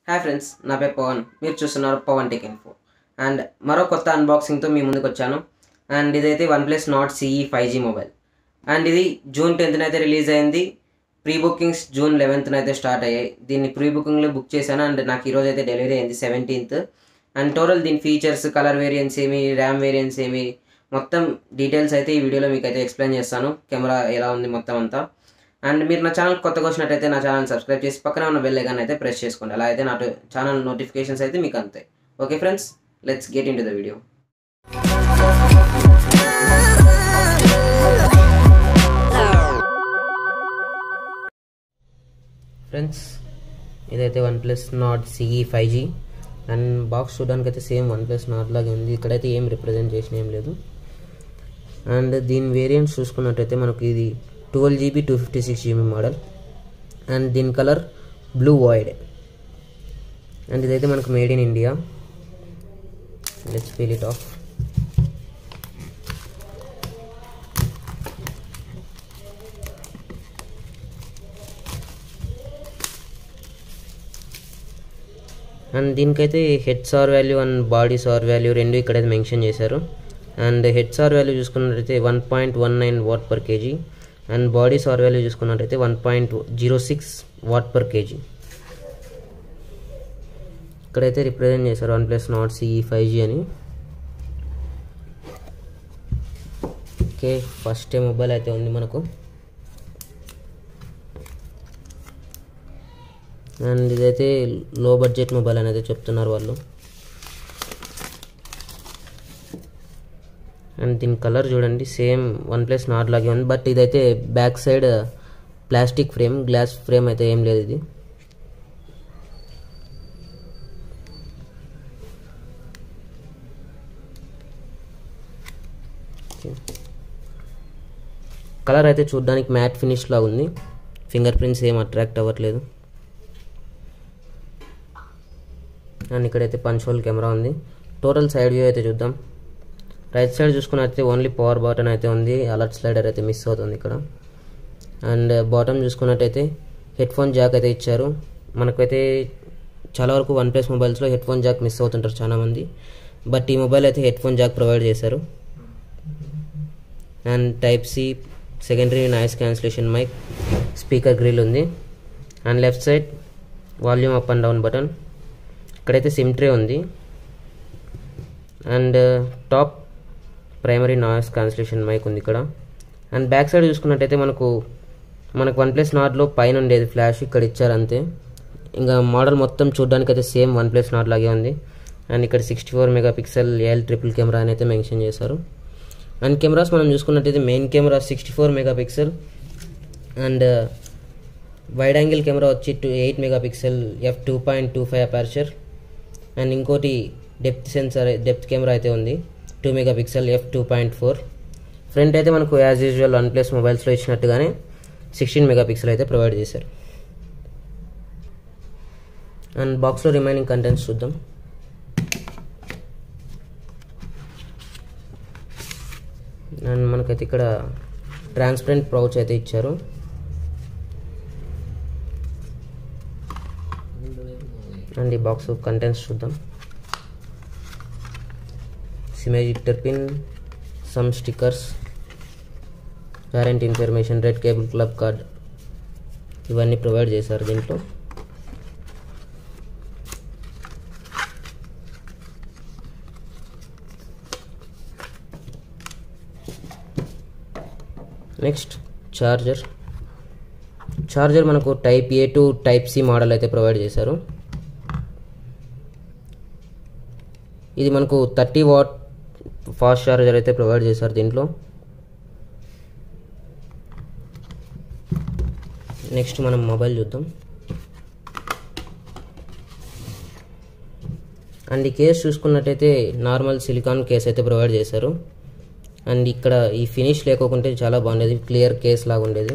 hi friends నా పేరు పవన్ మీరు చూస్తున్నారు పవన్ టెక్ ఇన్ఫో అండ్ మరో కొత్త అన్బాక్సింగ్తో మీ ముందుకు వచ్చాను అండ్ ఇదైతే one plus Nord CE five G mobile and ఇది జూన్ టెన్త్న అయితే రిలీజ్ అయింది ప్రీ బుకింగ్స్ జూన్ లెవెన్త్న అయితే స్టార్ట్ అయ్యాయి దీన్ని ప్రీ బుకింగ్లో బుక్ చేశాను అండ్ నాకు ఈరోజు అయితే డెలివరీ అయింది సెవెంటీన్త్ అండ్ టోటల్ దీని ఫీచర్స్ కలర్ వేరియంట్స్ ఏమి ర్యామ్ వేరియంట్స్ ఏమి మొత్తం డీటెయిల్స్ అయితే ఈ వీడియోలో మీకు అయితే ఎక్స్ప్లెయిన్ చేస్తాను కెమెరా ఎలా ఉంది మొత్తం అంతా అండ్ మీరు నా ఛానల్ కొత్తగా వచ్చినట్టయితే నా ఛానల్ సబ్స్క్రైబ్ చేసి పక్కన ఉన్న బెల్ ఐకాన్ అయితే ప్రెస్ చేసుకోండి అలా అయితే నా ఛానల్ నోటిఫికేషన్స్ అయితే మీకు అంతాయి okay friends let's get into the video friends ఇదైతే one plus Nord CE five G and box చూడడానికి అయితే సేమ్ వన్ ప్లస్ నాట్ లాగే ఉంది ఇక్కడైతే ఏం రిప్రజెంట్ చేసిన ఏం లేదు అండ్ దీని వేరియంట్స్ చూసుకున్నట్టయితే మనకు ఇది twelve GB two fifty six GB model and దీని కలర్ బ్లూ వాయిడ్ అండ్ ఇదైతే మనకు made in India let's feel it off and దీనికైతే head SAR value and body SAR value రెండు ఇక్కడైతే మెన్షన్ చేశారు అండ్ హెడ్ సార్ వాల్యూ చూసుకున్నట్టయితే one point one nine watt per kg and body SAR value చూసుకున్నట్టయితే one point zero six watt per kg ఇక్కడైతే represent చేశారు one plus Nord CE five G అని okay first mobile అయితే ఉంది మనకు and ఇదైతే లో బడ్జెట్ మొబైల్ అనేది చెప్తున్నారు వాళ్ళు అండ్ దీని కలర్ చూడండి సేమ్ వన్ ప్లస్ నాట్ లాగే ఉంది బట్ ఇదైతే back side plastic frame glass frame అయితే ఏం లేదు ఇది కలర్ అయితే చూడడానికి మ్యాట్ ఫినిష్ లాగా ఉంది ఫింగర్ ప్రింట్స్ ఏం అట్రాక్ట్ అవ్వట్లేదు అండ్ ఇక్కడైతే పంచ్ హోల్ కెమెరా ఉంది టోటల్ సైడ్ వ్యూ అయితే చూద్దాం రైట్ సైడ్ చూసుకున్నట్టయితే ఓన్లీ పవర్ బటన్ అయితే ఉంది అలర్ట్ స్లైడర్ అయితే మిస్ అవుతుంది ఇక్కడ అండ్ బాటమ్ చూసుకున్నట్టయితే హెడ్ ఫోన్ జాక్ అయితే ఇచ్చారు మనకైతే చాలా వరకు వన్ ప్లస్ మొబైల్స్లో హెడ్ ఫోన్ జాక్ మిస్ అవుతుంటారు చాలామంది బట్ ఈ మొబైల్ అయితే హెడ్ ఫోన్ జాక్ ప్రొవైడ్ చేశారు and type C secondary noise cancellation mic speaker grill ఉంది and left side volume up and down button ఇక్కడైతే సిమ్ ట్రే ఉంది and top primary noise cancellation mic ఉంది ఇక్కడ and back side చూసుకున్నట్టయితే మనకు మనకు one plus నాట్లో పైన ఉండేది ఫ్లాష్ ఇక్కడ ఇచ్చారు అంతే ఇంకా మోడల్ మొత్తం చూడడానికి అయితే సేమ్ వన్ ప్లస్ నాట్ లాగే ఉంది అండ్ ఇక్కడ sixty four mega megapixel L triple camera అని అయితే మెన్షన్ చేశారు అండ్ కెమెరాస్ మనం చూసుకున్నట్టయితే main camera sixty four mega megapixel and wide angle camera వచ్చి two eight mega megapixel F two point two five aperture and ఇంకోటి depth sensor depth camera అయితే ఉంది two mega megapixel F two point four front అయితే మనకు as usual OnePlus మొబైల్స్లో ఇచ్చినట్టుగానే sixteen mega pixel అయితే provide చేశారు and బాక్స్లో రిమైనింగ్ కంటెంట్స్ చూద్దాం అండ్ మనకైతే ఇక్కడ ట్రాన్స్పరెంట్ ప్రౌచ్ అయితే ఇచ్చారు అండ్ ఈ బాక్స్ కంటెంట్స్ చూద్దాం SIM ejector pin some stickers warranty information red cable club card ఇవన్నీ ప్రొవైడ్ చేశారు దీంట్లో నెక్స్ట్ చార్జర్ చార్జర్ మనకు type A to type C model అయితే ప్రొవైడ్ చేశారు ఇది మనకు థర్టీ వాట్ ఫాస్ట్ చార్జర్ అయితే ప్రొవైడ్ చేశారు దీంట్లో నెక్స్ట్ మనం మొబైల్ చూద్దాం అండ్ ఈ కేస్ చూసుకున్నట్టయితే నార్మల్ సిలికాన్ కేస్ అయితే ప్రొవైడ్ చేశారు అండ్ ఇక్కడ ఈ ఫినిష్ లేకోకుంటే చాలా బాగుండేది క్లియర్ కేస్ లాగా ఉండేది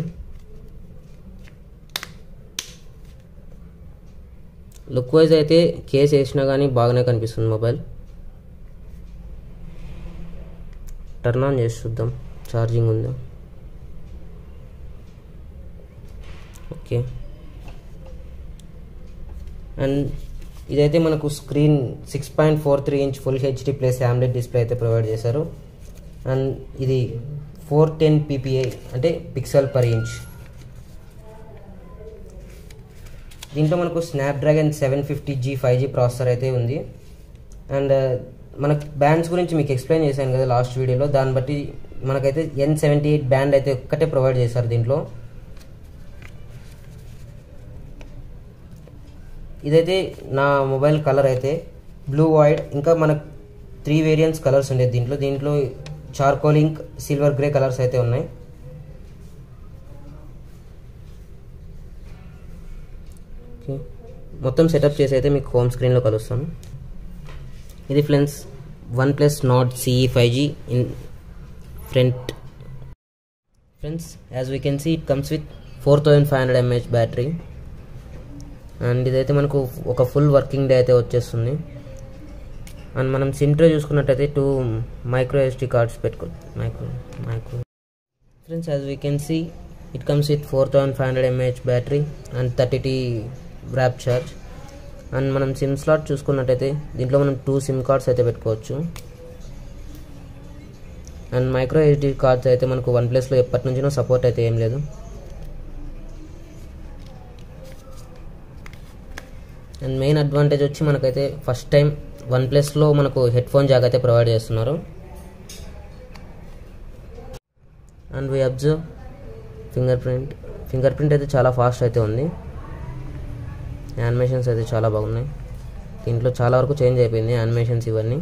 లుక్ వైజ్ అయితే కేస్ వేసినా కానీ బాగానే కనిపిస్తుంది మొబైల్ టర్న్ ఆన్ చేసి చూద్దాం ఛార్జింగ్ ఉందా ఓకే అండ్ ఇదైతే మనకు screen six point four three inch full HD plus AMOLED display అయితే ప్రొవైడ్ చేశారు అండ్ ఇది ఫోర్ టెన్ పీపీఐ అంటే పిక్సెల్ పర్ ఇంచ్ దీంట్లో మనకు Snapdragon seven fifty G five G processor అయితే ఉంది అండ్ మనకు బ్యాండ్స్ గురించి మీకు ఎక్స్ప్లెయిన్ చేశాను కదా లాస్ట్ వీడియోలో దాన్ని బట్టి మనకైతే ఎన్ సెవెంటీ ఎయిట్ బ్యాండ్ అయితే ఒక్కటే ప్రొవైడ్ చేశారు దీంట్లో ఇదైతే నా మొబైల్ కలర్ అయితే బ్లూ వైడ్ ఇంకా మనకు త్రీ వేరియంట్స్ కలర్స్ ఉండేది దీంట్లో దీంట్లో charcoal ink silver grey colours అయితే ఉన్నాయి ఓకే మొత్తం సెటప్ చేసి అయితే మీకు హోమ్ స్క్రీన్లో కలుస్తాను ఇది friends one plus Nord CE five G in front friends as we can see it comes with four thousand five hundred MH battery and ఇదైతే మనకు ఒక ఫుల్ వర్కింగ్ డే అయితే వచ్చేస్తుంది అండ్ మనం సిమ్ట్రే చూసుకున్నట్టయితే టూ మైక్రో ఎస్టీ కార్డ్స్ పెట్టుకో micro micro friends as we can see it comes with four thousand five hundred mAh battery and thirty T warp charge and మనం sim slot చూసుకున్నట్టయితే దీంట్లో మనం two SIM cards అయితే పెట్టుకోవచ్చు and micro SD cards అయితే మనకు one ప్లస్లో ఎప్పటి నుంచినో సపోర్ట్ అయితే ఏం లేదు అండ్ మెయిన్ అడ్వాంటేజ్ వచ్చి మనకైతే ఫస్ట్ టైం వన్ ప్లస్లో మనకు హెడ్ ఫోన్ జాగ్ అయితే ప్రొవైడ్ చేస్తున్నారు and we observe finger print finger print అయితే చాలా ఫాస్ట్ అయితే ఉంది యానిమేషన్స్ అయితే చాలా బాగున్నాయి దీంట్లో చాలా వరకు చేంజ్ అయిపోయింది యానిమేషన్స్ ఇవన్నీ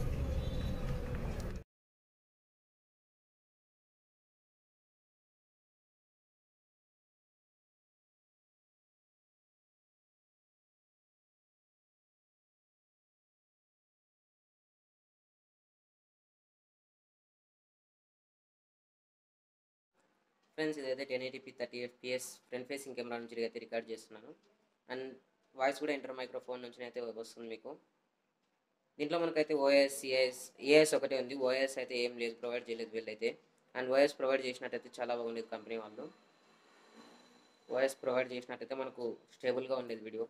ఫ్రెండ్స్ ఇదైతే ten eighty P thirty FPS front facing camera నుంచి అయితే రికార్డ్ చేస్తున్నాను అండ్ వాయిస్ కూడా ఇంటర్ మైక్రోఫోన్ నుంచి అయితే వస్తుంది మీకు దీంట్లో మనకైతే ఓఎస్ సిఎస్ ఏఎస్ ఒకటే ఉంది ఓఎస్ అయితే ఏం లేదు ప్రొవైడ్ చేయలేదు వీళ్ళైతే అండ్ ఓఎస్ ప్రొవైడ్ చేసినట్టయితే చాలా బాగుండేది కంపెనీ వాళ్ళు ఓఎస్ ప్రొవైడ్ చేసినట్టయితే మనకు స్టేబుల్గా ఉండేది వీడియో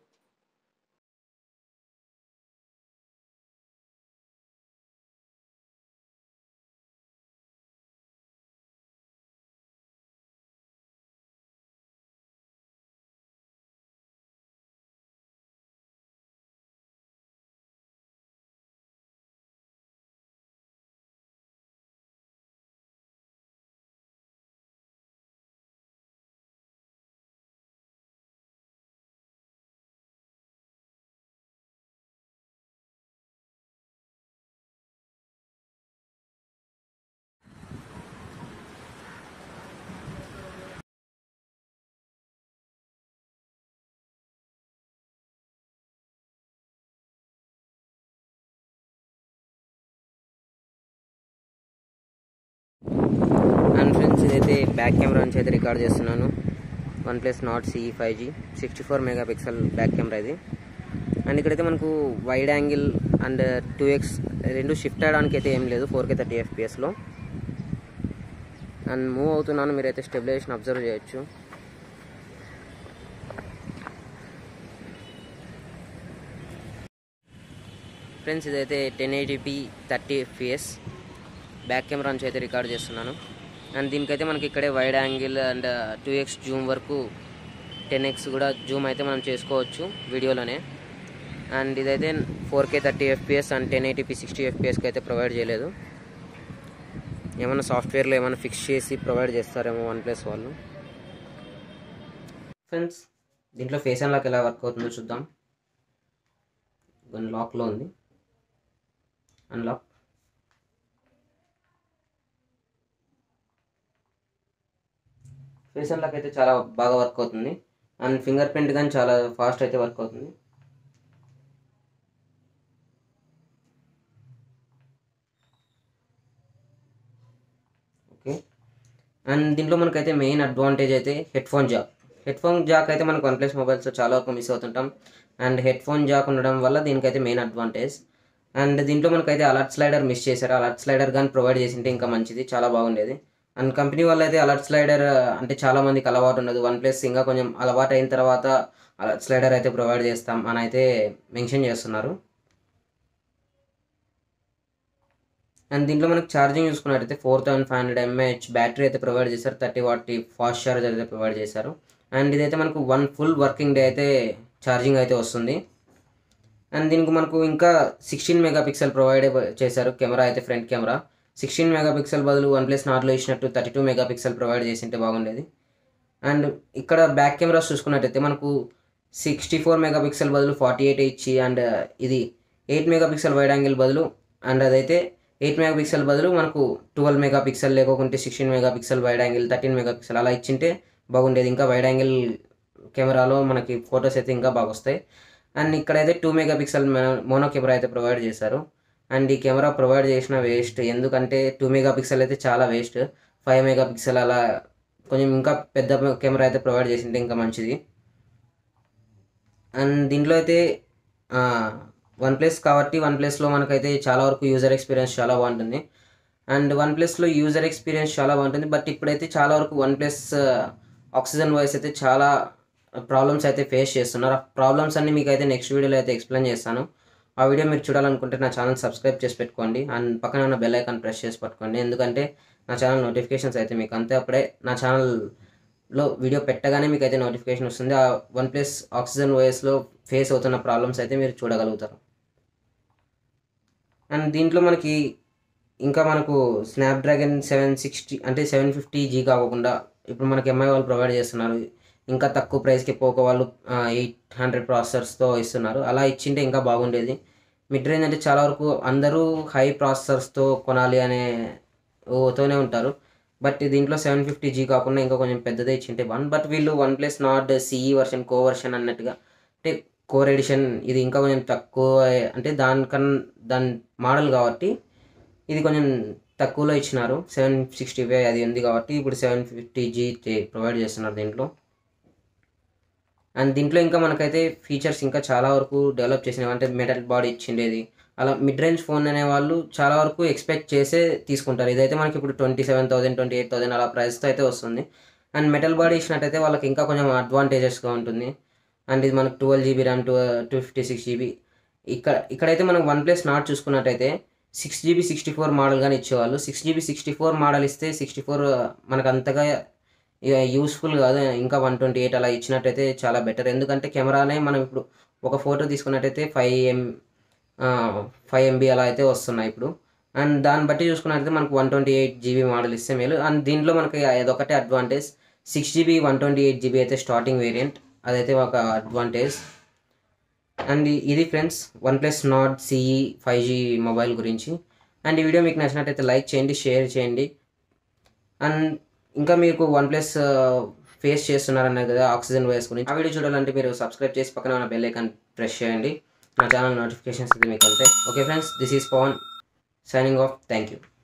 అండ్ ఫ్రెండ్స్ ఇదైతే బ్యాక్ కెమెరా నుంచి అయితే రికార్డ్ చేస్తున్నాను one plus Nord CE five G sixty four mega pixel back camera ఇది అండ్ ఇక్కడైతే మనకు wide angle and two X రెండు షిఫ్ట్ అవడానికి అయితే ఏం లేదు ఫోర్ కే థర్టీ ఎఫ్పిఎస్లో అండ్ మూవ్ అవుతున్నాను మీరైతే స్టెబిలైజేషన్ అబ్జర్వ్ చేయొచ్చు ఫ్రెండ్స్ ఇదైతే ten eighty P thirty FPS back camera నుంచి అయితే రికార్డ్ చేస్తున్నాను అండ్ దీనికైతే మనకి ఇక్కడే wide angle and two X zoom వరకు టెన్ ఎక్స్ కూడా జూమ్ అయితే మనం చేసుకోవచ్చు వీడియోలోనే అండ్ ఇదైతే four K thirty FPS and ten eighty P sixty ఎఫ్పిఎస్కి అయితే ప్రొవైడ్ చేయలేదు ఏమైనా సాఫ్ట్వేర్లో ఏమైనా ఫిక్స్ చేసి ప్రొవైడ్ చేస్తారేమో వన్ ప్లస్ వాళ్ళు ఫ్రెండ్స్ దీంట్లో ఫేస్ అన్లాక్ ఎలా వర్క్ అవుతుందో చూద్దాం లాక్లో ఉంది అన్లాక్ ఫేస్ అన్లాక్ అయితే చాలా బాగా వర్క్ అవుతుంది అండ్ ఫింగర్ ప్రింట్ కానీ చాలా ఫాస్ట్ అయితే వర్క్ అవుతుంది ఓకే అండ్ దీంట్లో మనకైతే మెయిన్ అడ్వాంటేజ్ అయితే head phone jack head phone jack అయితే మనకు వన్ ప్లస్ మొబైల్స్ చాలా వరకు మిస్ అవుతుంటాం అండ్ హెడ్ ఫోన్ జాక్ ఉండడం వల్ల దీనికైతే మెయిన్ అడ్వాంటేజ్ అండ్ దీంట్లో మనకైతే అలర్ట్ స్లైడర్ మిస్ చేశారు అలర్ట్ స్లైడర్ కానీ ప్రొవైడ్ చేసింటే ఇంకా మంచిది చాలా బాగుండేది అండ్ కంపెనీ వాళ్ళు అయితే అలర్ట్ స్లైడర్ అంటే చాలా మందికి అలవాటు ఉండదు వన్ ప్లస్ ఇంకా కొంచెం అలవాటు అయిన తర్వాత అలా స్లైడర్ అయితే ప్రొవైడ్ చేస్తాం అని అయితే మెన్షన్ చేస్తున్నారు అండ్ దీంట్లో మనకి ఛార్జింగ్ చూసుకున్నట్టయితే four thousand five hundred mAh battery అయితే ప్రొవైడ్ చేశారు థర్టీ వాట్ ఫాస్ట్ ఛార్జర్ అయితే ప్రొవైడ్ చేశారు అండ్ ఇదైతే మనకు వన్ ఫుల్ వర్కింగ్ డే అయితే ఛార్జింగ్ అయితే వస్తుంది అండ్ దీనికి మనకు ఇంకా సిక్స్టీన్ మెగా పిక్సెల్ ప్రొవైడ్ చేశారు కెమెరా అయితే front camera sixteen mega pixel బదులు వన్ ప్లస్ నాట్లో ఇచ్చినట్టు thirty two mega pixel provide చేసింటే బాగుండేది అండ్ ఇక్కడ బ్యాక్ కెమెరాస్ చూసుకున్నట్టయితే మనకు సిక్స్టీ ఫోర్ మెగా పిక్సెల్ బదులు ఫార్టీ ఎయిట్ ఇచ్చి అండ్ ఇది eight mega pixel wide angle బదులు అండ్ అదైతే ఎయిట్ మెగా పిక్సెల్ బదులు మనకు ట్వెల్వ్ మెగా పిక్సెల్ లేకుంటే sixteen mega pixel wide angle thirteen mega pixel అలా ఇచ్చింటే బాగుండేది ఇంకా వైడ్ యాంగిల్ కెమెరాలో మనకి ఫొటోస్ అయితే ఇంకా బాగా వస్తాయి అండ్ ఇక్కడైతే two mega pixel mono camera అయితే ప్రొవైడ్ చేశారు అండ్ ఈ కెమెరా ప్రొవైడ్ చేసిన వేస్ట్ ఎందుకంటే టూ మెగా పిక్సెల్ అయితే చాలా వేస్ట్ ఫైవ్ మెగా పిక్సెల్ అలా కొంచెం ఇంకా పెద్ద కెమెరా అయితే ప్రొవైడ్ చేసింటే ఇంకా మంచిది అండ్ దీంట్లో అయితే వన్ ప్లస్ కాబట్టి వన్ ప్లస్లో మనకైతే చాలా వరకు యూజర్ ఎక్స్పీరియన్స్ చాలా బాగుంటుంది అండ్ వన్ ప్లస్లో యూజర్ ఎక్స్పీరియన్స్ చాలా బాగుంటుంది బట్ ఇప్పుడైతే చాలా వరకు వన్ ప్లస్ ఆక్సిజన్ వాయిస్ అయితే చాలా ప్రాబ్లమ్స్ అయితే ఫేస్ చేస్తున్నారు ఆ ప్రాబ్లమ్స్ అన్ని మీకు అయితే నెక్స్ట్ వీడియోలో అయితే ఎక్స్ప్లెయిన్ చేస్తాను ఆ వీడియో మీరు చూడాలనుకుంటే నా ఛానల్ సబ్స్క్రైబ్ చేసి పెట్టుకోండి అండ్ పక్కన ఉన్న బెల్ ఐకాన్ ప్రెస్ చేసి పట్టుకోండి ఎందుకంటే నా ఛానల్ నోటిఫికేషన్స్ అయితే మీకు అంతే అప్పుడే నా ఛానల్లో వీడియో పెట్టగానే మీకు అయితే నోటిఫికేషన్ వస్తుంది ఆ వన్ ప్లస్ ఆక్సిజన్ వాయిస్లో ఫేస్ అవుతున్న ప్రాబ్లమ్స్ అయితే మీరు చూడగలుగుతారు అండ్ దీంట్లో మనకి ఇంకా మనకు స్నాప్డ్రాగన్ సెవెన్ సిక్స్టీ అంటే సెవెన్ ఫిఫ్టీ జీ కాకుండా ఇప్పుడు మనకి ఎంఐ వాళ్ళు ప్రొవైడ్ చేస్తున్నారు ఇంకా తక్కువ ప్రైస్కి పోకో వాళ్ళు ఎయిట్ హండ్రెడ్ ప్రాసెసర్స్తో ఇస్తున్నారు అలా ఇచ్చింటే ఇంకా బాగుండేది మిడ్ రేంజ్ అంటే చాలా వరకు అందరూ హై ప్రాసెసర్స్తో కొనాలి అనే ఓతోనే ఉంటారు బట్ దీంట్లో సెవెన్ ఫిఫ్టీ జీ కాకుండా ఇంకా కొంచెం పెద్దదే ఇచ్చింటే బాగుంది బట్ వీళ్ళు one plus Nord CE version కో వర్షన్ అన్నట్టుగా అంటే కోర్ ఎడిషన్ ఇది ఇంకా కొంచెం తక్కువ అంటే దానికన్నా దాని మోడల్ కాబట్టి ఇది కొంచెం తక్కువలో ఇచ్చినారు సెవెన్ సిక్స్టీ ఫైవ్ అది ఉంది కాబట్టి ఇప్పుడు సెవెన్ ఫిఫ్టీ జీ ప్రొవైడ్ చేస్తున్నారు దీంట్లో అండ్ దీంట్లో ఇంకా మనకైతే ఫీచర్స్ ఇంకా చాలా వరకు డెవలప్ చేసినవి అంటే మెటల్ బాడీ ఇచ్చిండేది అలా మిడ్ రేంజ్ ఫోన్ అనే వాళ్ళు చాలా వరకు ఎక్స్పెక్ట్ చేసే తీసుకుంటారు ఇదైతే మనకి ఇప్పుడు twenty seven thousand twenty eight thousand అలా ప్రైస్తో అయితే వస్తుంది అండ్ మెటల్ బాడీ ఇచ్చినట్టయితే వాళ్ళకి ఇంకా కొంచెం అడ్వాంటేజెస్గా ఉంటుంది అండ్ ఇది మనకు twelve GB RAM two two fifty six GB ఇక్కడ ఇక్కడైతే మనం వన్ ప్లస్ నాట్ చూసుకున్నట్టయితే six GB sixty four model కానీ ఇచ్చేవాళ్ళు six GB sixty four model ఇస్తే సిక్స్టీ ఫోర్ మనకు అంతగా యూస్ఫుల్ కాదు ఇంకా వన్ ట్వంటీ ఎయిట్ అలా ఇచ్చినట్టయితే చాలా బెటర్ ఎందుకంటే కెమెరానే మనం ఇప్పుడు ఒక ఫోటో తీసుకున్నట్టయితే ఫైవ్ ఎం ఫైవ్ ఎంబీ అలా అయితే వస్తున్నాయి ఇప్పుడు అండ్ దాన్ని బట్టి చూసుకున్నట్టయితే మనకు one twenty eight GB model ఇస్తే మేలు అండ్ దీంట్లో మనకి అదొకటే advantage six GB one twenty eight GB అయితే స్టార్టింగ్ వేరియంట్ అదైతే ఒక అడ్వాంటేజ్ అండ్ ఇది friends one plus Nord CE five G mobile గురించి అండ్ ఈ వీడియో మీకు నచ్చినట్టయితే లైక్ చేయండి షేర్ చేయండి అండ్ ఇంకా మీకు వన్ ప్లస్ ఫేస్ చేస్తున్నారన్నారు కదా ఆక్సిజన్ వాయిస్ గురించి ఆ వీడియో చూడాలంటే మీరు సబ్స్క్రైబ్ చేసి పక్కన ఉన్న బెల్ ఐకాన్ ప్రెస్ చేయండి నా ఛానల్ నోటిఫికేషన్స్ అయితే మీకు అంతే okay friends this is Pavan signing off thank you